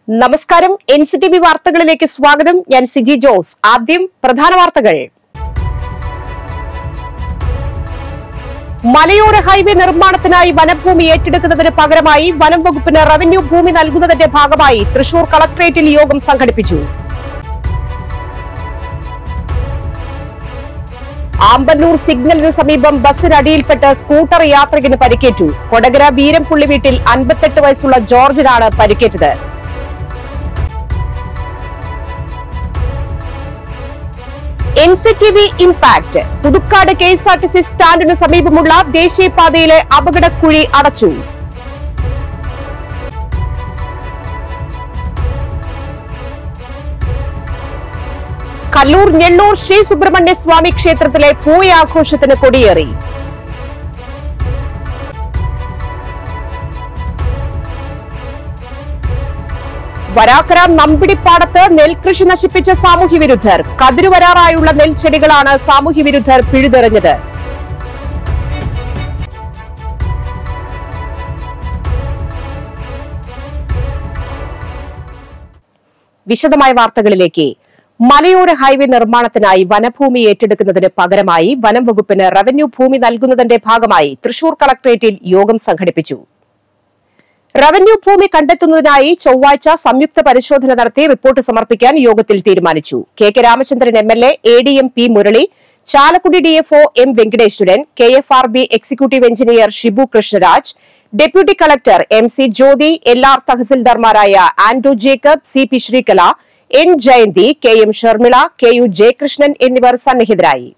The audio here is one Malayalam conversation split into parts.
നമസ്കാരം എൻ സി ടി വി വാർത്തകളിലേക്ക് സ്വാഗതം ഞാൻ സിജി ജോസ് ആദ്യം പ്രധാന വാർത്തകൾ മലയോര ഹൈവേ നിർമ്മാണത്തിനായി വനഭൂമി ഏറ്റെടുക്കുന്നതിന് പകരമായി വനം വകുപ്പിന് റവന്യൂ ഭൂമി നൽകുന്നതിന്റെ ഭാഗമായി തൃശൂർ കളക്ടറേറ്റിൽ യോഗം സംഘടിപ്പിച്ചു ആമ്പല്ലൂർ സിഗ്നലിന് സമീപം ബസ്സിനടിയിൽപ്പെട്ട് സ്കൂട്ടർ യാത്രികന് പരിക്കേറ്റു കൊടകര വീരംപുള്ളി വീട്ടിൽ അൻപത്തെട്ട് വയസ്സുള്ള ജോർജിനാണ് പരിക്കേറ്റത് N C T V impact Puthukkad K S R T C സ്റ്റാൻഡിന് സമീപമുള്ള ദേശീയപാതയിലെ അപകടക്കുഴി അടച്ചു കല്ലൂർ ഞെള്ളൂർ ശ്രീ സുബ്രഹ്മണ്യ സ്വാമി ക്ഷേത്രത്തിലെ പൂയാഘോഷത്തിന് കൊടിയേറി വരാക്കര നമ്പിടിപ്പാടത്ത് നെൽകൃഷി നശിപ്പിച്ച സാമൂഹ്യ വിരുദ്ധർ കതിരുവരാറായുള്ള നെൽച്ചെടികളാണ് സാമൂഹ്യ വിരുദ്ധർ പിഴുതെറിഞ്ഞത് വിശദമായ വാർത്തകളിലേക്ക് മലയോര ഹൈവേ നിർമ്മാണത്തിനായി വനഭൂമി ഏറ്റെടുക്കുന്നതിന് പകരമായി വനം വകുപ്പിന് റവന്യൂ ഭൂമി നൽകുന്നതിന്റെ ഭാഗമായി തൃശൂർ കളക്ടറേറ്റിൽ യോഗം സംഘടിപ്പിച്ചു റവന്യൂ ഭൂമി കണ്ടെത്തുന്നതിനായി ചൊവ്വാഴ്ച സംയുക്ത പരിശോധന നടത്തി റിപ്പോർട്ട് സമർപ്പിക്കാൻ യോഗത്തിൽ തീരുമാനിച്ചു K K Ramachandran M L A A D M P Murali Chalakudy DFO M Venkateswaran K F R B executive engineer Shibu Krishnaraj deputy collector M C Jyothi L R തഹസിൽദാർമാരായ Andrew Jacob C P Sreekala N Jayanthi K M Sharmila K U Jayakrishnan എന്നിവർ സന്നിഹിതരായി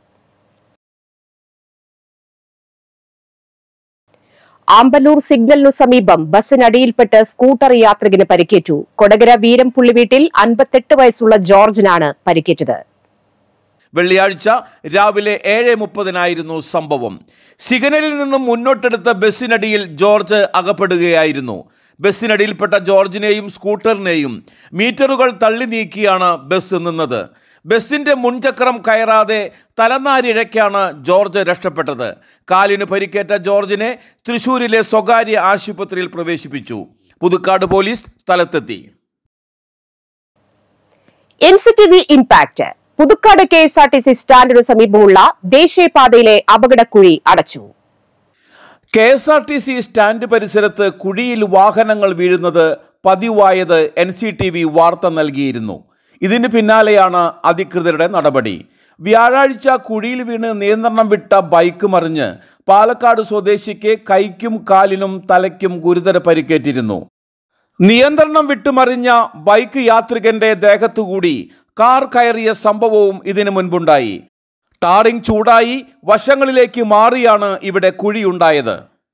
ആമ്പല്ലൂർ സിഗ്നലിനു സമീപം ബസ്സിനടിയിൽപ്പെട്ട് സ്കൂട്ടർ യാത്രികന് പരിക്കേറ്റു കൊടകര വീരംപുള്ളി വീട്ടിൽ അൻപത്തെട്ട് വയസ്സുള്ള ജോർജിനാണ് പരിക്കേറ്റത് വെള്ളിയാഴ്ച രാവിലെ ഏഴ് മുപ്പതിനായിരുന്നു സംഭവം സിഗ്നലിൽ നിന്നും മുന്നോട്ടെടുത്ത ബസ്സിനടിയിൽ ജോർജ് അകപ്പെടുകയായിരുന്നു ബസ്സിനടിയിൽപ്പെട്ട ജോർജിനെയും സ്കൂട്ടറിനെയും മീറ്ററുകൾ തള്ളി നീക്കിയാണ് ബസ് നിന്നത് ബസ്സിന്റെ മുൻചക്രം കയറാതെ തലനാരിഴയ്ക്കാണ് ജോർജ് രക്ഷപ്പെട്ടത് കാലിന് പരിക്കേറ്റ ജോർജിനെ തൃശൂരിലെ സ്വകാര്യ ആശുപത്രിയിൽ പ്രവേശിപ്പിച്ചു പുതുക്കാട് പോലീസ് സ്ഥലത്തെത്തി N C T V impact Puthukkad K S R T C സ്റ്റാൻഡിനു സമീപമുള്ള ദേശീയപാതയിലെ അപകടക്കുഴി അടച്ചു K S R T C stand പരിസരത്ത് കുഴിയിൽ വാഹനങ്ങൾ വീഴുന്നത് പതിവായത് എൻ സി ടി വി വാർത്ത നൽകിയിരുന്നു ഇതിന് പിന്നാലെയാണ് അധികൃതരുടെ നടപടി വ്യാഴാഴ്ച കുഴിയിൽ വീണ് നിയന്ത്രണം വിട്ട ബൈക്ക് മറിഞ്ഞ് പാലക്കാട് സ്വദേശിക്ക് കൈക്കും കാലിനും തലയ്ക്കും ഗുരുതര പരിക്കേറ്റിരുന്നു നിയന്ത്രണം വിട്ടുമറിഞ്ഞ ബൈക്ക് യാത്രികന്റെ ദേഹത്തുകൂടി കാർ കയറിയ സംഭവവും ഇതിനു മുൻപുണ്ടായി ടാറിംഗ് ചൂടായി വശങ്ങളിലേക്ക് മാറിയാണ് ഇവിടെ കുഴിയുണ്ടായത്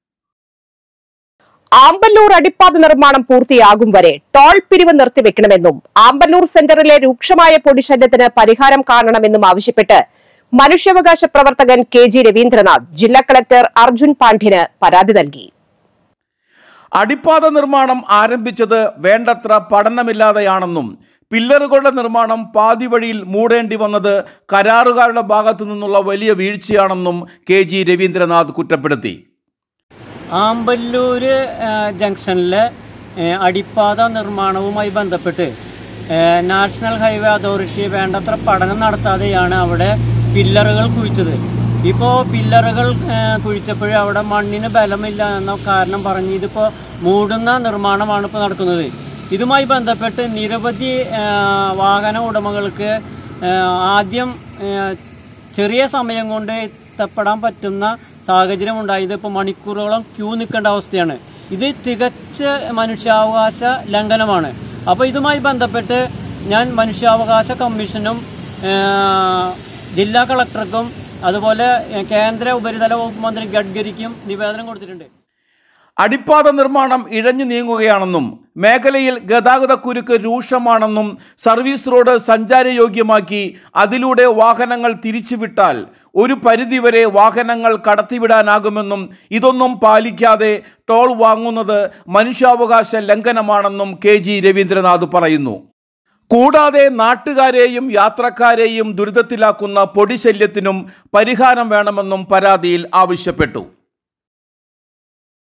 ആമ്പല്ലൂർ അടിപ്പാത നിർമ്മാണം പൂർത്തിയാകും വരെ ടോൾ പിരിവ് നിർത്തിവെക്കണമെന്നും ആമ്പല്ലൂർ സെന്ററിലെ രൂക്ഷമായ പൊടിശല്യത്തിന് പരിഹാരം കാണണമെന്നും ആവശ്യപ്പെട്ട് മനുഷ്യാവകാശ പ്രവർത്തകൻ കെ ജി രവീന്ദ്രനാഥ് ജില്ലാ കളക്ടർ അർജുൻ പാണ്ഡ്യന് പരാതി നൽകി അടിപ്പാത നിർമ്മാണം ആരംഭിച്ചത് വേണ്ടത്ര പഠനമില്ലാതെയാണെന്നും പില്ലറുകളുടെ നിർമ്മാണം പാതി വഴിയിൽ മൂടേണ്ടി വന്നത് കരാറുകാരുടെ ഭാഗത്തു നിന്നുള്ള വലിയ വീഴ്ചയാണെന്നും കെ ജി രവീന്ദ്രനാഥ് കുറ്റപ്പെടുത്തി ആമ്പല്ലൂര് ആ, ജംഗ്ഷനിലെ ഏ, അടിപ്പാത നിർമ്മാണവുമായി ബന്ധപ്പെട്ട് ഏ, നാഷണൽ ഹൈവേ അതോറിറ്റി വേണ്ടത്ര പഠനം നടത്താതെയാണ് അവിടെ പില്ലറുകൾ കുഴിച്ചത് ഇപ്പോൾ പില്ലറുകൾ ഏ, കുഴിച്ചപ്പോൾ അവിടെ മണ്ണിന് ബലമില്ല എന്ന കാരണം പറഞ്ഞ് ഇതിപ്പോൾ മൂടുന്ന നിർമ്മാണമാണ് ഇപ്പോൾ നടക്കുന്നത് ഇതുമായി ബന്ധപ്പെട്ട് നിരവധി ആ, വാഹന ഉടമകൾക്ക് ആ, ആദ്യം ആ, ചെറിയ സമയം കൊണ്ട് എത്തപ്പെടാൻ പറ്റുന്ന സാഹചര്യം ഉണ്ടായത് ഇപ്പോൾ മണിക്കൂറുകളോളം ക്യൂ നിൽക്കേണ്ട അവസ്ഥയാണ് ഇത് തികച്ച മനുഷ്യാവകാശ ലംഘനമാണ് അപ്പോൾ ഇതുമായി ബന്ധപ്പെട്ട് ഞാൻ മനുഷ്യാവകാശ കമ്മീഷനും ആ, ജില്ലാ കളക്ടർക്കും അതുപോലെ ആ, കേന്ദ്ര ഉപരിതല വകുപ്പ് മന്ത്രി ഗഡ്കരിക്കും നിവേദനം കൊടുത്തിട്ടുണ്ട് അടിപ്പാത നിർമ്മാണം ഇഴഞ്ഞു നീങ്ങുകയാണെന്നും മേഖലയിൽ ഗതാഗതക്കുരുക്ക് രൂക്ഷമാണെന്നും സർവീസ് റോഡ് സഞ്ചാരയോഗ്യമാക്കി അതിലൂടെ വാഹനങ്ങൾ തിരിച്ചുവിട്ടാൽ ഒരു പരിധിവരെ വാഹനങ്ങൾ കടത്തിവിടാനാകുമെന്നും ഇതൊന്നും പാലിക്കാതെ ടോൾ വാങ്ങുന്നത് മനുഷ്യാവകാശ ലംഘനമാണെന്നും കെ ജി രവീന്ദ്രനാഥ് പറയുന്നു കൂടാതെ നാട്ടുകാരെയും യാത്രക്കാരെയും ദുരിതത്തിലാക്കുന്ന പൊടിശല്യത്തിനും പരിഹാരം വേണമെന്നും പരാതിയിൽ ആവശ്യപ്പെട്ടു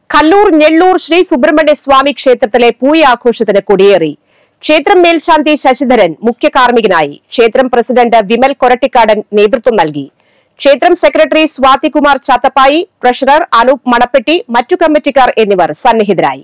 കല്ലൂർ ഞെള്ളൂർ ശ്രീ സുബ്രഹ്മണ്യ സ്വാമി ക്ഷേത്രത്തിലെ പൂയ ആഘോഷത്തിന് കൊടിയേറി ക്ഷേത്രം മേൽശാന്തി ശശിധരൻ മുഖ്യ കാർമ്മികനായി ക്ഷേത്രം പ്രസിഡന്റ് വിമൽ കൊരട്ടിക്കാടൻ നേതൃത്വം നൽകി ക്ഷേത്രം സെക്രട്ടറി സ്വാതികുമാർ ചാത്തപ്പായി ട്രഷറർ അനൂപ് മണപ്പെട്ടി മറ്റു കമ്മിറ്റിക്കാർ എന്നിവർ സന്നിഹിതരായി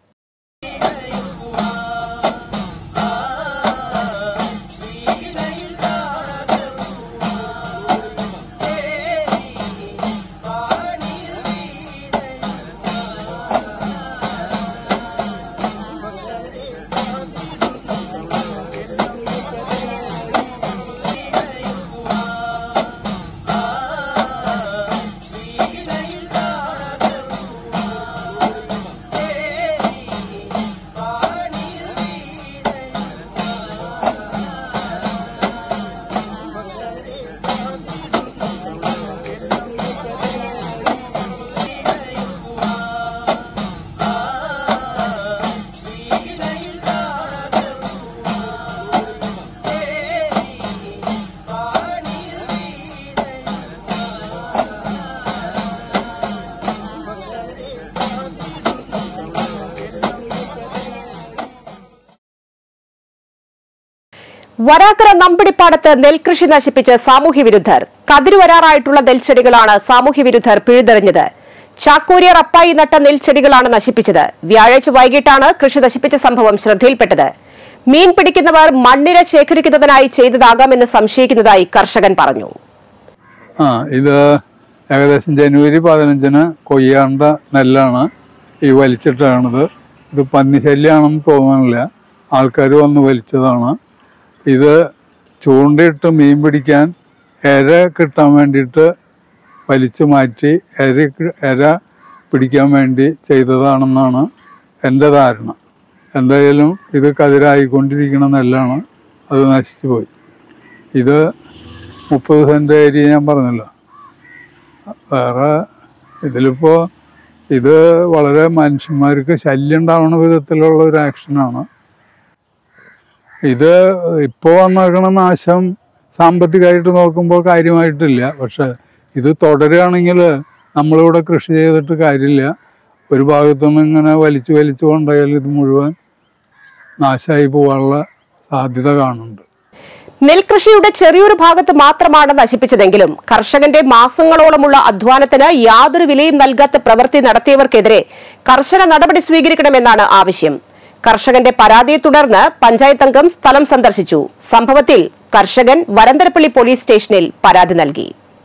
വരാക്കര നമ്പടിപ്പാടത്ത് നെൽകൃഷി നശിപ്പിച്ച് സാമൂഹ്യ വിരുദ്ധർ കതിരുവരാറായിട്ടുള്ള നെൽച്ചെടികളാണ് സാമൂഹ്യ വിരുദ്ധർ പിഴുതെറിഞ്ഞത് ചാക്കൂരിയർ അപ്പായി നട്ട നെൽച്ചെടികളാണ് നശിപ്പിച്ചത് വ്യാഴാഴ്ച വൈകിട്ടാണ് കൃഷി നശിപ്പിച്ച സംഭവം ശ്രദ്ധയിൽപ്പെട്ടത് മീൻ പിടിക്കുന്നവർ മണ്ണിര ശേഖരിക്കുന്നതിനായി ചെയ്തതാകാമെന്ന് സംശയിക്കുന്നതായി കർഷകൻ പറഞ്ഞു ആ ഇത് ഏകദേശം ജനുവരി പതിനഞ്ചിന് കൊയ്യേണ്ട നെല്ലാണ് ഈ വലിച്ചിട്ടാണത് ഇത് പന്നിശല്യമാണെന്ന് തോന്നുന്നില്ല ആൾക്കാർ വന്ന് വലിച്ചതാണ് ഇത് ചൂണ്ടയിട്ട് മീൻ പിടിക്കാൻ എര കിട്ടാൻ വേണ്ടിയിട്ട് വലിച്ചു മാറ്റി എര എര പിടിക്കാൻ വേണ്ടി ചെയ്തതാണെന്നാണ് എൻ്റെ ധാരണ എന്തായാലും ഇത് കതിരായിക്കൊണ്ടിരിക്കുന്ന നെല്ലാണ് അത് നശിച്ചു പോയി ഇത് മുപ്പത് സെൻറ്റ് ഏരിയ ഞാൻ പറഞ്ഞല്ലോ വേറെ ഇതിലിപ്പോൾ ഇത് വളരെ മനുഷ്യന്മാർക്ക് ശല്യം ഉണ്ടാവുന്ന വിധത്തിലുള്ള ഒരു ആക്ഷനാണ് ഇത് ഇപ്പോൾ വന്നേക്കണ നാശം സാമ്പത്തികമായിട്ട് നോക്കുമ്പോൾ കാര്യമായിട്ടില്ല പക്ഷെ ഇത് തുടരുകയാണെങ്കിൽ നമ്മളിവിടെ കൃഷി ചെയ്തിട്ട് കാര്യമില്ല ഒരു ഭാഗത്തുനിന്ന് ഇങ്ങനെ വലിച്ചു വലിച്ചു കൊണ്ടുപോയാൽ ഇത് മുഴുവൻ നാശമായി പോകാനുള്ള സാധ്യത കാണുന്നുണ്ട് നെൽകൃഷിയുടെ ചെറിയൊരു ഭാഗത്ത് മാത്രമാണ് നശിപ്പിച്ചതെങ്കിലും കർഷകന്റെ മാസങ്ങളോളമുള്ള അധ്വാനത്തിന് യാതൊരു വിലയും നൽകാത്ത പ്രവൃത്തി നടത്തിയവർക്കെതിരെ കർശന നടപടി സ്വീകരിക്കണമെന്നാണ് ആവശ്യം കർഷകന്റെ പരാതിയെ തുടർന്ന് പഞ്ചായത്ത് അംഗം സ്ഥലം സന്ദർശിച്ചു സംഭവത്തിൽ കർഷകൻ വരന്തരപ്പള്ളി പോലീസ് സ്റ്റേഷനിൽ പരാതി നൽകി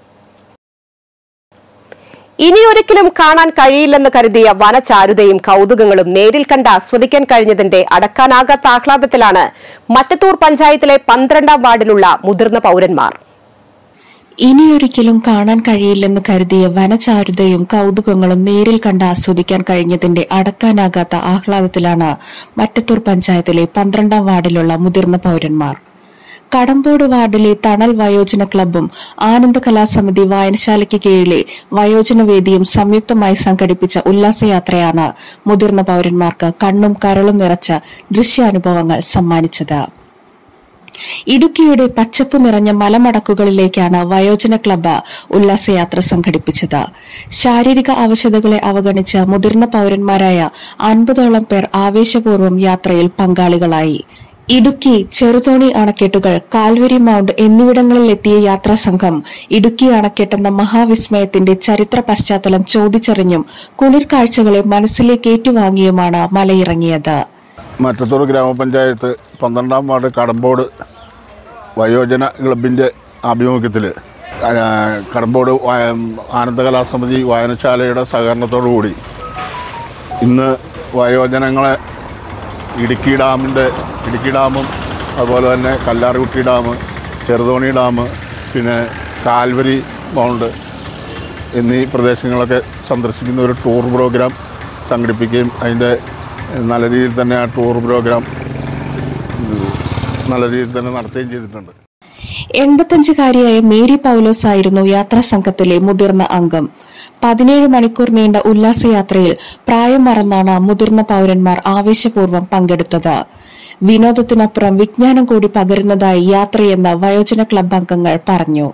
ഇനിയൊരിക്കലും കാണാൻ കഴിയില്ലെന്ന് കരുതിയ വനചാരുതയും കൗതുകങ്ങളും നേരിൽ കണ്ട് ആസ്വദിക്കാൻ കഴിഞ്ഞതിന്റെ അടക്കാനാകാത്ത ആഹ്ലാദത്തിലാണ് മറ്റത്തൂർ പഞ്ചായത്തിലെ പന്ത്രണ്ടാം വാർഡിലുള്ള മുതിർന്ന പൌരന്മാർ ഇനിയൊരിക്കലും കാണാൻ കഴിയില്ലെന്ന് കരുതിയ വനചാരുതയും കൗതുകങ്ങളും നേരിൽ കണ്ട് ആസ്വദിക്കാൻ കഴിഞ്ഞതിന്റെ അടക്കാനാകാത്ത ആഹ്ലാദത്തിലാണ് മറ്റത്തൂർ പഞ്ചായത്തിലെ പന്ത്രണ്ടാം വാർഡിലുള്ള മുതിർന്ന പൌരന്മാർ കടമ്പോട് വാർഡിലെ തണൽ വയോജന ക്ലബ്ബും ആനന്ദ കലാസമിതി വായനശാലയ്ക്ക് കീഴിലെ വയോജന വേദിയും സംയുക്തമായി സംഘടിപ്പിച്ച ഉല്ലാസയാത്രയാണ് മുതിർന്ന പൌരന്മാർക്ക് കണ്ണും കരളും നിറച്ച ദൃശ്യാനുഭവങ്ങൾ സമ്മാനിച്ചത് ഇടുക്കിയുടെ പച്ചപ്പു നിറഞ്ഞ മലമടക്കുകളിലേക്കാണ് വയോജന ക്ലബ്ബ് ഉല്ലാസയാത്ര സംഘടിപ്പിച്ചത് ശാരീരിക അവശതകളെ അവഗണിച്ച് മുതിർന്ന പൌരന്മാരായ അൻപതോളം പേർ ആവേശപൂർവ്വം യാത്രയിൽ പങ്കാളികളായി ഇടുക്കി ചെറുതോണി അണക്കെട്ടുകൾ കാൽവരി മൌണ്ട് എന്നിവിടങ്ങളിൽ എത്തിയ യാത്രാസംഘം ഇടുക്കി അണക്കെട്ടെന്ന മഹാവിസ്മയത്തിന്റെ ചരിത്ര പശ്ചാത്തലം ചോദിച്ചറിഞ്ഞും കുളിർ കാഴ്ചകളെ മനസ്സിലേക്ക് ഏറ്റുവാങ്ങിയുമാണ് മലയിറങ്ങിയത് മറ്റത്തൂർ ഗ്രാമപഞ്ചായത്ത് പന്ത്രണ്ടാം വാർഡ് കടമ്പോട് വയോജന ക്ലബിൻ്റെ ആഭിമുഖ്യത്തിൽ കടമ്പോട് വായ- ആനന്ദകലാസമിതി വായനശാലയുടെ സഹകരണത്തോടു കൂടി ഇന്ന് വയോജനങ്ങളെ ഇടുക്കി ഡാമിൻ്റെ ഇടുക്കി ഡാമും അതുപോലെ തന്നെ കല്ലാർകുട്ടി ഡാം ചെറുതോണി ഡാം പിന്നെ കാൽവരി മൗണ്ട് എന്നീ പ്രദേശങ്ങളൊക്കെ സന്ദർശിക്കുന്ന ഒരു ടൂർ പ്രോഗ്രാം സംഘടിപ്പിക്കുകയും അതിൻ്റെ നല്ല രീതിയിൽ തന്നെ ആ ടൂർ പ്രോഗ്രാം ഉം, നല്ല രീതിയിൽ തന്നെ നടത്തുകയും ചെയ്തിട്ടുണ്ട് എൺപത്തഞ്ചുകാരിയായ മേരി പൌലോസ് ആയിരുന്നു യാത്രാ സംഘത്തിലെ മുതിർന്ന അംഗം പതിനേഴ് മണിക്കൂർ നീണ്ട ഉല്ലാസയാത്രയിൽ പ്രായം മറന്നാണ് മുതിർന്ന പൌരന്മാർ ആവേശപൂർവ്വം പങ്കെടുത്തത് വിനോദത്തിനപ്പുറം വിജ്ഞാനം കൂടി പകരുന്നതായി യാത്രയെന്ന് വയോജന ക്ലബ് അംഗങ്ങൾ പറഞ്ഞു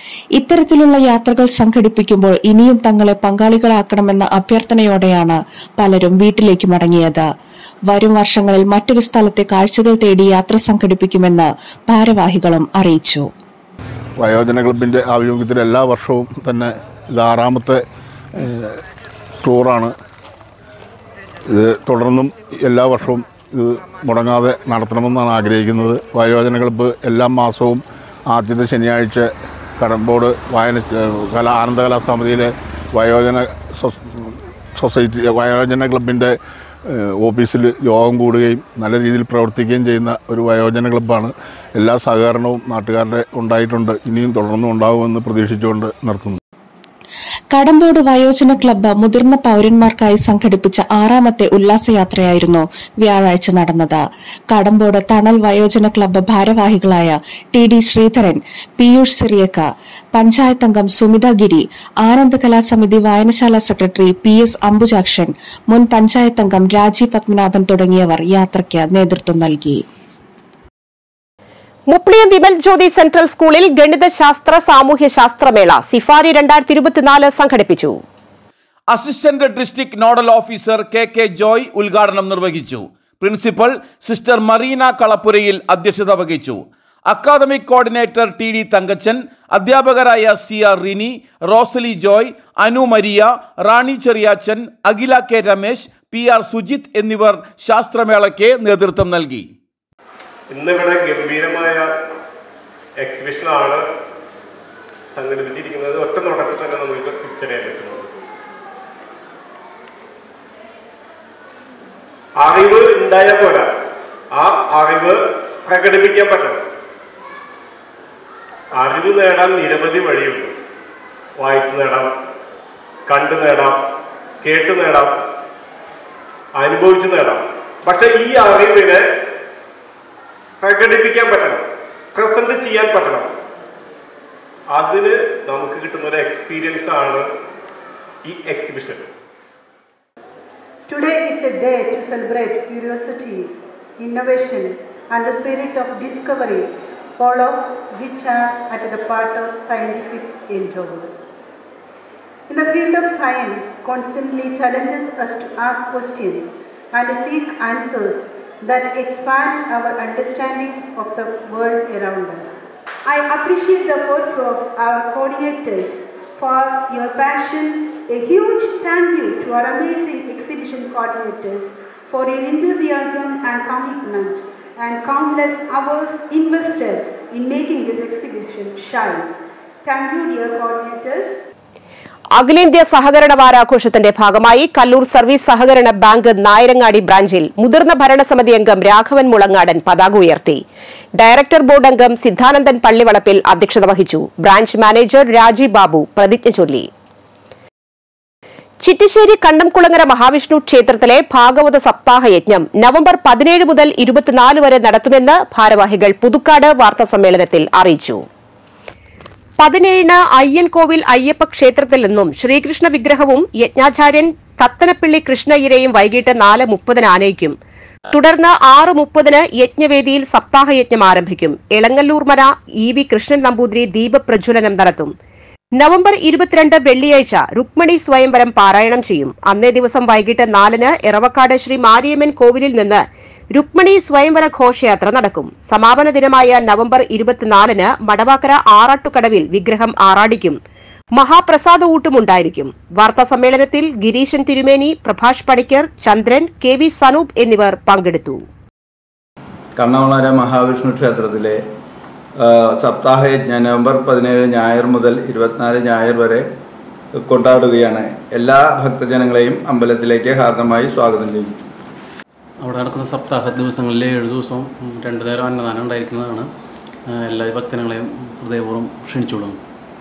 ഇത്തരത്തിലുള്ള യാത്രകൾ സംഘടിപ്പിക്കുമ്പോൾ ഇനിയും തങ്ങളെ പങ്കാളികളാക്കണമെന്ന അഭ്യർത്ഥനയോടെയാണ് പലരും വീട്ടിലേക്ക് മടങ്ങിയത് വരും വർഷങ്ങളിൽ മറ്റൊരു സ്ഥലത്തെ കാഴ്ചകൾ തേടി യാത്ര സംഘടിപ്പിക്കുമെന്ന് ഭാരവാഹികളും അറിയിച്ചു വയോജന ക്ലബിൻ്റെ ആഭിമുഖ്യത്തിൽ എല്ലാ വർഷവും തന്നെ ഇത് ആറാമത്തെ ഏഹ്, ടൂറാണ് ഇത് തുടർന്നും എല്ലാ വർഷവും ഇത് മുടങ്ങാതെ നടത്തണമെന്നാണ് ആഗ്രഹിക്കുന്നത് വയോജന ക്ലബ്ബ് എല്ലാ മാസവും ആദ്യത്തെ ശനിയാഴ്ച കടമ്പോട് വായന ഏഹ്, കലാ ആനന്ദകലാ സമിതിയിലെ വയോജന സൊസ്- സൊസൈറ്റി വയോജന ക്ലബിൻ്റെ ഏഹ്, ഓഫീസിൽ യോഗം കൂടുകയും നല്ല രീതിയിൽ പ്രവർത്തിക്കുകയും ചെയ്യുന്ന ഒരു വയോജന ക്ലബ്ബാണ് എല്ലാ സഹകരണവും നാട്ടുകാരുടെ ഉണ്ടായിട്ടുണ്ട് ഇനിയും തുടർന്നും ഉണ്ടാകുമെന്ന് പ്രതീക്ഷിച്ചുകൊണ്ട് നിർത്തുന്നു കടമ്പോട് വയോജന ക്ലബ്ബ് മുതിർന്ന പൌരന്മാർക്കായി സംഘടിപ്പിച്ച ആറാമത്തെ ഉല്ലാസയാത്രയായിരുന്നു വ്യാഴാഴ്ച നടന്നത് കടമ്പോട് തണൽ വയോജന ക്ലബ്ബ് ഭാരവാഹികളായ T D Sreedharan Piyush Cyriac panchayat അംഗം സുമിത ഗിരി ആനന്ദ കലാസമിതി വായനശാല സെക്രട്ടറി പി എസ് അംബുജാക്ഷൻ മുൻ പഞ്ചായത്ത് അംഗം രാജീവ് പത്മനാഭൻ തുടങ്ങിയവർ യാത്രയ്ക്ക് നേതൃത്വം നൽകി മുപ്ലിയം വിമൽ ജ്യോതി സെൻട്രൽ സ്കൂളിൽ ഗണിതശാസ്ത്ര സാമൂഹ്യ ശാസ്ത്രമേള സിഫാരി രണ്ടായിരത്തി ഇരുപത്തിനാല് സംഘടിപ്പിച്ചു assistant district nodal officer K K Joy ഉദ്ഘാടനം നിർവഹിച്ചു പ്രിൻസിപ്പൽ സിസ്റ്റർ മറീന കളപ്പുരയിൽ അധ്യക്ഷത വഹിച്ചു academic coordinator T D Thankachan അധ്യാപകരായ C R Rini Rosily Joy Anu Maria Rani Cheriyachan Akhila K Ramesh P R Sujith എന്നിവർ ശാസ്ത്രമേളയ്ക്ക് നേതൃത്വം നൽകി ഇന്നിവിടെ ഗംഭീരമായ എക്സിബിഷനാണ് സംഘടിപ്പിച്ചിരിക്കുന്നത് ഒറ്റ നോട്ടത്തിൽ തന്നെ നമുക്ക് തിരിച്ചറിയാൻ പറ്റുന്നത് അറിവ് ഉണ്ടായാൽ പോരാ ആ അറിവ് പ്രകടിപ്പിക്കാൻ പറ്റണം അറിവ് നേടാൻ നിരവധി വഴിയുണ്ട് വായിച്ചു നേടാം കണ്ടു നേടാം കേട്ടു നേടാം അനുഭവിച്ചു നേടാം പക്ഷെ ഈ അറിവിനെ പ്രകടിപ്പിക്കാൻ പറ്റണം പ്രസന്റ് ചെയ്യാൻ പറ്റണം അതിന് നമുക്ക് കിട്ടുന്ന ഒരു എക്സ്പീരിയൻസ് ആണ് ഈ exhibition Today is a day to celebrate curiosity, innovation, and the spirit of discovery, all of which are at the part of scientific endeavor. In the field of science, constantly challenges us to ask questions and seek answers that expand our understanding of the world around us. I appreciate the efforts of our coordinators for your passion. A huge thank you to our amazing exhibition coordinators for your enthusiasm and commitment and countless hours invested in making this exhibition shine. Thank you, dear coordinators. അഖിലേന്ത്യാ സഹകരണ വാരാഘോഷത്തിന്റെ ഭാഗമായി കല്ലൂർ സർവീസ് സഹകരണ ബാങ്ക് നായരങ്ങാടി ബ്രാഞ്ചിൽ മുതിർന്ന ഭരണസമിതി അംഗം രാഘവൻ മുളങ്ങാടൻ പതാക ഉയർത്തി ഡയറക്ടർ ബോർഡ് അംഗം സിദ്ധാനന്ദൻ പള്ളിവളപ്പിൽ അധ്യക്ഷത വഹിച്ചു ബ്രാഞ്ച് മാനേജർ രാജീവ് ബാബു പ്രതിജ്ഞ ചൊല്ലി ചിറ്റിശ്ശേരി കണ്ടംകുളങ്ങര മഹാവിഷ്ണു ക്ഷേത്രത്തിലെ ഭാഗവത സപ്താഹ യജ്ഞം നവംബർ പതിനേഴ് മുതൽ ഇരുപത്തിനാല് വരെ നടത്തുമെന്ന് ഭാരവാഹികൾ പുതുക്കാട് വാർത്താസമ്മേളനത്തിൽ അറിയിച്ചു പതിനേഴിന് അയ്യൻകോവിൽ അയ്യപ്പ ക്ഷേത്രത്തിൽ നിന്നും ശ്രീകൃഷ്ണ വിഗ്രഹവും യജ്ഞാചാര്യൻ തത്തനപ്പള്ളി കൃഷ്ണയ്യരെയും വൈകിട്ട് നാല് മുപ്പതിന് ആനയിക്കും തുടർന്ന് ആറ് മുപ്പതിന് യജ്ഞവേദിയിൽ സപ്താഹയജ്ഞം ആരംഭിക്കും എളങ്ങല്ലൂർ മന ഇ വി കൃഷ്ണൻ നമ്പൂതിരി ദീപപ്രജ്വലനം നടത്തും നവംബർ ഇരുപത്തിരണ്ട് വെള്ളിയാഴ്ച രുക്മിണി സ്വയംവരം പാരായണം ചെയ്യും അന്നേ ദിവസം വൈകിട്ട് നാലിന് എറവക്കാട് ശ്രീ മാരിയമ്മൻ കോവിലിൽ നിന്ന് രുക്മിണി സ്വയംവര ഘോഷയാത്ര നടക്കും സമാപന ദിനമായ നവംബർ ഇരുപത്തിനാലിന് മടവാക്കര ആറാട്ടുകടവിൽ വിഗ്രഹം ആറാടിക്കും മഹാപ്രസാദ ഊട്ടുമുണ്ടായിരിക്കും വാർത്താ സമ്മേളനത്തിൽ ഗിരീശൻ തിരുമേനി പ്രഭാഷ് പണിക്കർ ചന്ദ്രൻ കെ വി സനൂപ് എന്നിവർ പങ്കെടുത്തു കണ്ണവളര മഹാവിഷ്ണു ക്ഷേത്രത്തിലെ ആ, സപ്താഹയജ്ഞ നവംബർ പതിനേഴ് ഞായർ മുതൽ ഇരുപത്തിനാല് ഞായർ വരെ കൊണ്ടാടുകയാണ് എല്ലാ ഭക്തജനങ്ങളെയും അമ്പലത്തിലേക്ക് ഹാർദമായി സ്വാഗതം ചെയ്യും അവിടെ നടക്കുന്ന സപ്താഹ ദിവസങ്ങളിൽ ഏഴ് ദിവസവും ഉം, രണ്ട് നേരം അന്നദാനം ഉണ്ടായിരിക്കുന്നതാണ് ആ, എല്ലാ ഭക്തജനങ്ങളെയും ഹൃദയപൂർവ്വം ക്ഷണിച്ചുകൊള്ളുന്നു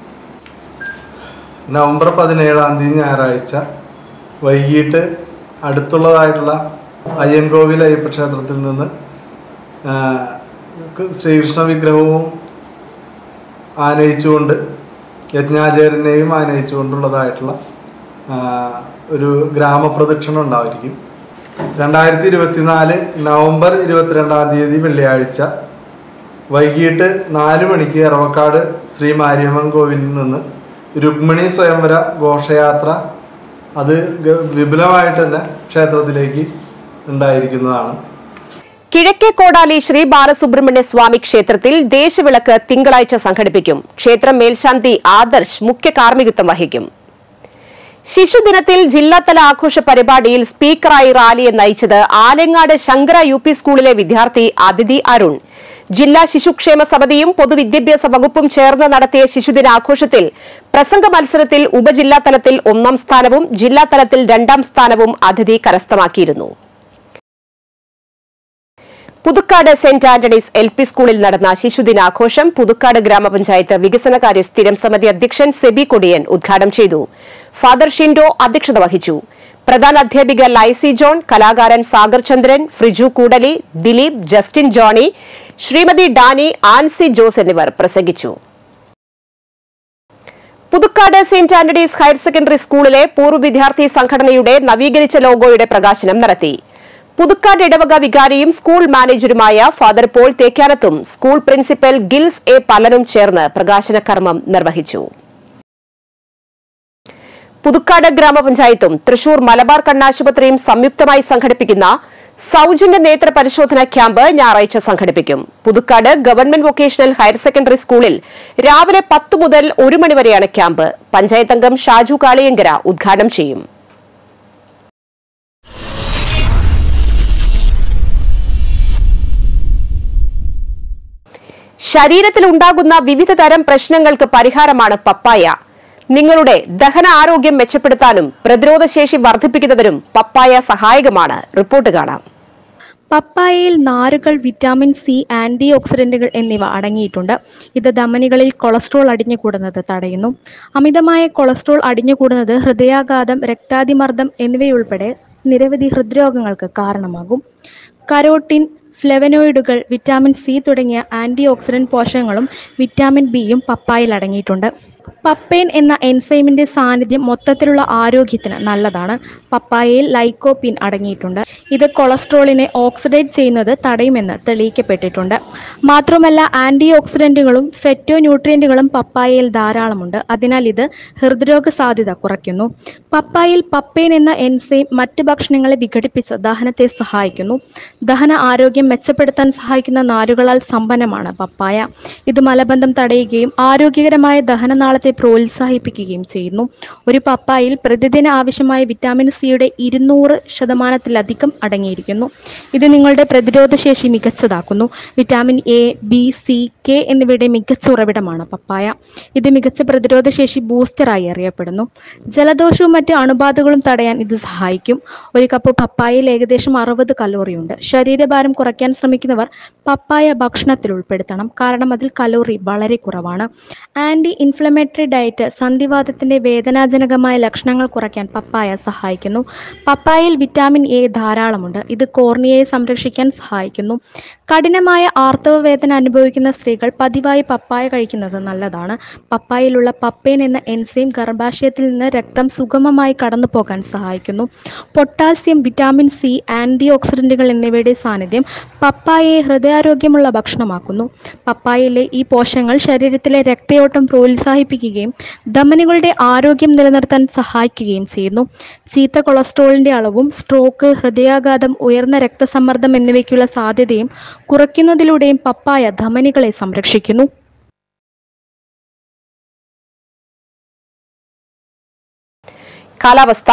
നവംബർ പതിനേഴാം തീയതി ഞായറാഴ്ച വൈകിട്ട് അടുത്തുള്ളതായിട്ടുള്ള അയ്യൻകോവിൽ അയ്യപ്പ ക്ഷേത്രത്തിൽ നിന്ന് ആ, ശ്രീകൃഷ്ണ വിഗ്രഹവും ആനയിച്ചുകൊണ്ട് യജ്ഞാചാര്യനെയും ആനയിച്ചുകൊണ്ടുള്ളതായിട്ടുള്ള ആ, ഒരു ഗ്രാമപ്രദക്ഷിണം ഉണ്ടായിരിക്കും രണ്ടായിരത്തി ഇരുപത്തിനാല് നവംബർ ഇരുപത്തിരണ്ടാം തീയതി വെള്ളിയാഴ്ച വൈകിട്ട് നാല് മണിക്ക് എറവക്കാട് ശ്രീ മാരിയമ്മൻ കോവിലിൽ നിന്ന് രുക്മിണി സ്വയംവര ഘോഷയാത്ര അത് ഗ- വിപുലമായിട്ട് തന്നെ ക്ഷേത്രത്തിലേക്ക് ഉണ്ടായിരിക്കുന്നതാണ് കിഴക്കേ കോടാലി ശ്രീ ബാലസുബ്രഹ്മണ്യ സ്വാമി ക്ഷേത്രത്തിൽ ദേശവിളക്ക് തിങ്കളാഴ്ച സംഘടിപ്പിക്കും ക്ഷേത്രം മേൽശാന്തി ആദർശ് മുഖ്യ കാർമ്മികത്വം വഹിക്കും ശിശുദിനത്തിൽ ജില്ലാതല ആഘോഷ പരിപാടിയിൽ സ്പീക്കറായി റാലിയെ നയിച്ചത് ആലങ്ങാട് ശങ്കര യു പി സ്കൂളിലെ വിദ്യാർത്ഥി അതിഥി അരുൺ ജില്ലാ ശിശുക്ഷേമ സമിതിയും പൊതുവിദ്യാഭ്യാസ വകുപ്പും ചേർന്ന് നടത്തിയ ശിശുദിനാഘോഷത്തിൽ പ്രസംഗ മത്സരത്തിൽ ഉപജില്ലാതലത്തിൽ ഒന്നാം സ്ഥാനവും ജില്ലാതലത്തിൽ രണ്ടാം സ്ഥാനവും അതിഥി കരസ്ഥമാക്കിയിരുന്നു Puthukkad Saint Antony's L P സ്കൂളിൽ നടന്ന ശിശുദിനാഘോഷം പുതുക്കാട് ഗ്രാമപഞ്ചായത്ത് വികസനകാര്യ സ്ഥിരം സമിതി അധ്യക്ഷൻ സെബി കൊടിയൻ ഉദ്ഘാടനം ചെയ്തു ഫാദർ ഷിൻഡോ അധ്യക്ഷത വഹിച്ചു പ്രധാന അധ്യാപിക ലൈസി ജോൺ കലാകാരൻ Sagar Chandran Friju Koodali Dileep Justin Johnny Shrimathi Danny Ancy Jose എന്നിവർ പ്രസംഗിച്ചു Puthukkad Saint Antony's higher secondary സ്കൂളിലെ പൂർവ്വ വിദ്യാർത്ഥി സംഘടനയുടെ നവീകരിച്ച ലോഗോയുടെ പ്രകാശനം നടത്തി പുതുക്കാട് ഇടവക വികാരിയും സ്കൂൾ മാനേജരുമായ ഫാദർ പോൾ തേക്കാനത്തും സ്കൂൾ പ്രിൻസിപ്പൽ ഗിൽസ് എ പലനും ചേർന്ന് പ്രകാശന കർമ്മം നിർവഹിച്ചു പുതുക്കാട് ഗ്രാമപഞ്ചായത്തും തൃശൂർ മലബാർ കണ്ണാശുപത്രിയും സംയുക്തമായി സംഘടിപ്പിക്കുന്ന സൌജന്യ നേത്ര പരിശോധന ക്യാമ്പ് ഞായറാഴ്ച സംഘടിപ്പിക്കും Puthukkad government vocational higher secondary സ്കൂളിൽ രാവിലെ പത്ത് മുതൽ ഒരു മണിവരെയാണ് ക്യാമ്പ് പഞ്ചായത്ത് അംഗം ഷാജു കാളിയങ്കര ഉദ്ഘാടനം ചെയ്യും ശരീരത്തിൽ ഉണ്ടാകുന്ന വിവിധ തരം പ്രശ്നങ്ങൾക്ക് പരിഹാരമാണ് പപ്പായ നിങ്ങളുടെ ദഹന ആരോഗ്യം മെച്ചപ്പെടുത്താനും പ്രതിരോധശേഷി വർദ്ധിപ്പിക്കുന്നതിനും പപ്പായ സഹായകമാണ് റിപ്പോർട്ട് കാണാം പപ്പായയിൽ നാരുകൾ വിറ്റാമിൻ സി ആന്റി ഓക്സിഡന്റുകൾ എന്നിവ അടങ്ങിയിട്ടുണ്ട് ഇത് ധമനികളിൽ കൊളസ്ട്രോൾ അടിഞ്ഞുകൂടുന്നത് തടയുന്നു അമിതമായ കൊളസ്ട്രോൾ അടിഞ്ഞുകൂടുന്നത് ഹൃദയാഘാതം രക്താതിമർദ്ദം എന്നിവയുൾപ്പെടെ നിരവധി ഹൃദ്രോഗങ്ങൾക്ക് കാരണമാകും കരോട്ടിൻ ഫ്ലെവനോയിഡുകൾ വിറ്റാമിൻ സി തുടങ്ങിയ ആന്റി ഓക്സിഡന്റ് പോഷകങ്ങളും വിറ്റാമിൻ ബിയും പപ്പായയിൽ അടങ്ങിയിട്ടുണ്ട് പപ്പൈൻ എന്ന എൻസൈമിന്റെ സാന്നിധ്യം മൊത്തത്തിലുള്ള ആരോഗ്യത്തിന് നല്ലതാണ് പപ്പായയിൽ ലൈക്കോപിൻ അടങ്ങിയിട്ടുണ്ട് ഇത് കൊളസ്ട്രോളിനെ ഓക്സിഡേറ്റ് ചെയ്യുന്നത് തടയുമെന്ന് തെളിയിക്കപ്പെട്ടിട്ടുണ്ട് മാത്രമല്ല ആന്റി ഓക്സിഡന്റുകളും ഫെറ്റോ ന്യൂട്രിയന്റുകളും പപ്പായയിൽ ധാരാളമുണ്ട് അതിനാൽ ഇത് ഹൃദ്രോഗ സാധ്യത കുറയ്ക്കുന്നു പപ്പായയിൽ പപ്പൈൻ എന്ന എൻസൈം മറ്റ് ഭക്ഷണങ്ങളെ വിഘടിപ്പിച്ച് ദഹനത്തെ സഹായിക്കുന്നു ദഹന ആരോഗ്യം മെച്ചപ്പെടുത്താൻ സഹായിക്കുന്ന നാരുകളാൽ സമ്പന്നമാണ് പപ്പായ ഇത് മലബന്ധം തടയുകയും ആരോഗ്യകരമായ ദഹനനാളത്തെ പ്രോത്സാഹിപ്പിക്കുകയും ചെയ്യുന്നു ഒരു പപ്പായയിൽ പ്രതിദിന ആവശ്യമായ വിറ്റാമിൻ സിയുടെ ഇരുന്നൂറ് ശതമാനത്തിലധികം അടങ്ങിയിരിക്കുന്നു ഇത് നിങ്ങളുടെ പ്രതിരോധശേഷി മികച്ചതാക്കുന്നു vitamin A B C K എന്നിവയുടെ മികച്ച ഉറവിടമാണ് പപ്പായ ഇത് മികച്ച പ്രതിരോധശേഷി ബൂസ്റ്ററായി അറിയപ്പെടുന്നു ജലദോഷവും മറ്റ് അണുബാധകളും തടയാൻ ഇത് സഹായിക്കും ഒരു കപ്പ് പപ്പായയിൽ ഏകദേശം അറുപത് കലോറിയുണ്ട് ശരീരഭാരം കുറയ്ക്കാൻ ശ്രമിക്കുന്നവർ പപ്പായ ഭക്ഷണത്തിൽ ഉൾപ്പെടുത്തണം കാരണം അതിൽ കലോറി വളരെ കുറവാണ് ആന്റി ഇൻഫ്ലമേറ്ററി ഡയറ്റ് സന്ധിവാതത്തിന്റെ വേദനാജനകമായ ലക്ഷണങ്ങൾ കുറയ്ക്കാൻ പപ്പായ സഹായിക്കുന്നു പപ്പായയിൽ വിറ്റാമിൻ എ ധാരാളമുണ്ട് ഇത് കോർണിയയെ സംരക്ഷിക്കാൻ സഹായിക്കുന്നു കഠിനമായ ആർത്തവ വേദന അനുഭവിക്കുന്ന സ്ത്രീകൾ പതിവായി പപ്പായ കഴിക്കുന്നത് നല്ലതാണ് പപ്പായയിലുള്ള പപ്പൈൻ എന്ന എൻസൈം ഗർഭാശയത്തിൽ നിന്ന് രക്തം സുഗമമായി കടന്നു പോകാൻ സഹായിക്കുന്നു പൊട്ടാസ്യം വിറ്റാമിൻ സി ആന്റി ഓക്സിഡന്റുകൾ എന്നിവയുടെ സാന്നിധ്യം പപ്പായയെ ഹൃദയാരോഗ്യമുള്ള ഭക്ഷണമാക്കുന്നു പപ്പായയിലെ ഈ പോഷകങ്ങൾ ശരീരത്തിലെ രക്തയോട്ടം പ്രോത്സാഹിപ്പിക്കുകയും ധമനികളുടെ ആരോഗ്യം നിലനിർത്താൻ സഹായിക്കുകയും ചെയ്യുന്നു ചീത്ത കൊളസ്ട്രോളിന്റെ അളവും സ്ട്രോക്ക് ഹൃദയാഘാതം ഉയർന്ന രക്തസമ്മർദ്ദം എന്നിവയ്ക്കുള്ള സാധ്യതയും കുറയ്ക്കുന്നതിലൂടെയും പപ്പായ ധമനികളെ സംരക്ഷിക്കുന്നു കാലാവസ്ഥ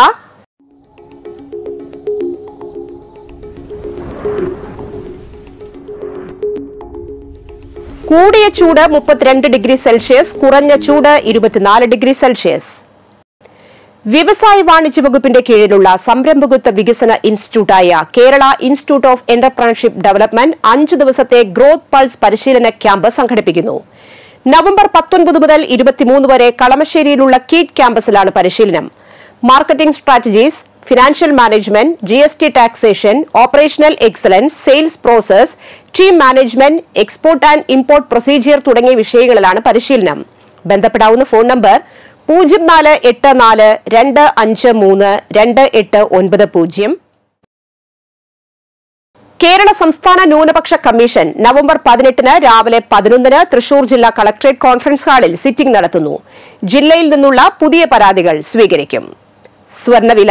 കൂടിയ ചൂട് മുപ്പത്തിരണ്ട് ഡിഗ്രി സെൽഷ്യസ് കുറഞ്ഞ ചൂട് ഇരുപത്തിനാല് ഡിഗ്രി സെൽഷ്യസ് വ്യവസായ വാണിജ്യ വകുപ്പിന്റെ കീഴിലുള്ള സംരംഭകത്വ വികസന ഇൻസ്റ്റിറ്റ്യൂട്ടായ Kerala institute of entrepreneurship development അഞ്ചു ദിവസത്തെ ഗ്രോത്ത് പൾസ് പരിശീലന ക്യാമ്പ് സംഘടിപ്പിക്കുന്നു നവംബർ പത്തൊൻപത് മുതൽ ഇരുപത്തിമൂന്ന് വരെ കളമശ്ശേരിയിലുള്ള കീറ്റ് ക്യാമ്പസിലാണ് പരിശീലനം marketing strategies financial management G S T taxation operational excellence sales process team management export and import procedure തുടങ്ങിയ വിഷയങ്ങളിലാണ് പരിശീലനം ബന്ധപ്പെടാവുന്ന ഫോൺ നമ്പർ പൂജ്യം നാല് എട്ട് നാല് രണ്ട് അഞ്ച് മൂന്ന് രണ്ട് എട്ട് ഒൻപത് പൂജ്യം കേരള സംസ്ഥാന ന്യൂനപക്ഷ കമ്മീഷൻ നവംബർ പതിനെട്ടിന് രാവിലെ പതിനൊന്നിന് തൃശൂർ ജില്ലാ കളക്ടറേറ്റ് കോൺഫറൻസ് ഹാളിൽ സിറ്റിംഗ് നടത്തുന്നു ജില്ലയിൽ നിന്നുള്ള പുതിയ പരാതികൾ സ്വീകരിക്കും സ്വർണ്ണവില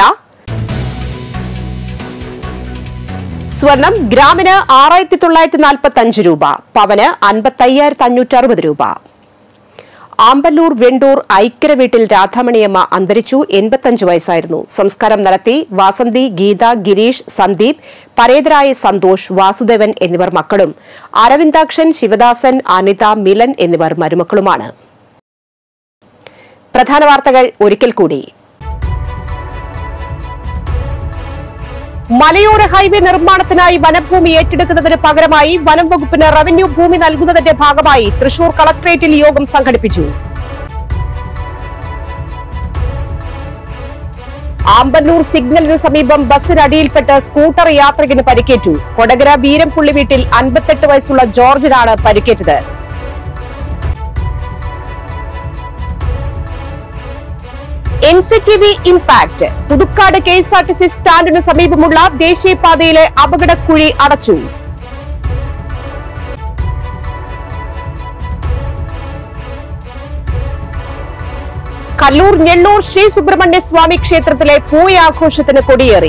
സ്വർണം ഗ്രാമിന് ആറായിരത്തി തൊള്ളായിരത്തി നാൽപ്പത്തി അഞ്ച് രൂപ പവന് അൻപത്തയ്യായിരത്തി അഞ്ഞൂറ്റി അറുപത് രൂപ ആമ്പല്ലൂർ വെണ്ടൂർ ഐക്യര വീട്ടിൽ രാധാമണിയമ്മ അന്തരിച്ചു എൺപത്തഞ്ച് വയസ്സായിരുന്നു സംസ്കാരം നടത്തി വാസന്തി ഗീത ഗിരീഷ് സന്ദീപ് പരേതരായ സന്തോഷ് വാസുദേവൻ എന്നിവർ മക്കളും അരവിന്ദാക്ഷൻ ശിവദാസൻ അനിത മിലൻ എന്നിവർ മരുമക്കളുമാണ് പ്രധാന വാർത്തകൾ ഒരിക്കൽ കൂടി മലയോര ഹൈവേ നിർമ്മാണത്തിനായി വനഭൂമി ഏറ്റെടുക്കുന്നതിന് പകരമായി വനം വകുപ്പിന് റവന്യൂ ഭൂമി നൽകുന്നതിന്റെ ഭാഗമായി തൃശൂർ കളക്ടറേറ്റിൽ യോഗം സംഘടിപ്പിച്ചു ആമ്പല്ലൂർ സിഗ്നലിന് സമീപം ബസ്സിനടിയിൽപ്പെട്ട് സ്കൂട്ടർ യാത്രികന് പരിക്കേറ്റു കൊടകര വീരംപുള്ളി വീട്ടിൽ അൻപത്തെട്ട് വയസ്സുള്ള ജോർജിനാണ് പരിക്കേറ്റത് N C T V impact Puthukkad K S R T C സ്റ്റാൻഡിന് സമീപമുള്ള ദേശീയപാതയിലെ അപകടക്കുഴി അടച്ചു കല്ലൂർ ഞെള്ളൂർ ശ്രീ സുബ്രഹ്മണ്യ സ്വാമി ക്ഷേത്രത്തിലെ പൂയാഘോഷത്തിന് കൊടിയേറി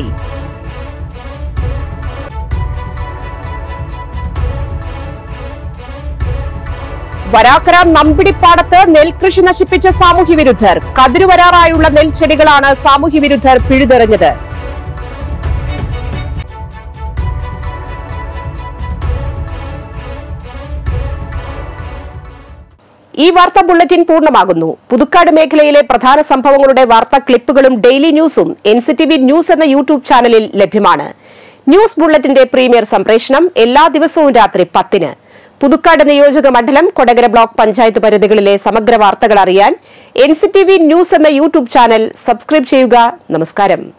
വരാക്കര നമ്പിടിപ്പാടത്ത് നെൽകൃഷി നശിപ്പിച്ച സാമൂഹ്യ വിരുദ്ധർ കതിരുവരാറായുള്ള നെൽച്ചെടികളാണ് സാമൂഹ്യ വിരുദ്ധർ പിഴുതെറിഞ്ഞത് ഈ വാർത്താ ബുള്ളറ്റിൻ പൂർണ്ണമാകുന്നു പുതുക്കാട് മേഖലയിലെ പ്രധാന സംഭവങ്ങളുടെ വാർത്താ ക്ലിപ്പുകളും ഡെയിലി ന്യൂസും N C T V news എന്ന യൂട്യൂബ് ചാനലിൽ ലഭ്യമാണ് ന്യൂസ് ബുള്ളറ്റിന്റെ പ്രീമിയർ സംപ്രേഷണം എല്ലാ ദിവസവും രാത്രി പത്തിന് പുതുക്കാട് നിയോജക മണ്ഡലം കൊടകര ബ്ലോക്ക് പഞ്ചായത്ത് പരിധികളിലെ സമഗ്ര വാർത്തകൾ അറിയാൻ N C T V news എന്ന യൂട്യൂബ് ചാനൽ സബ്സ്ക്രൈബ് ചെയ്യുക നമസ്കാരം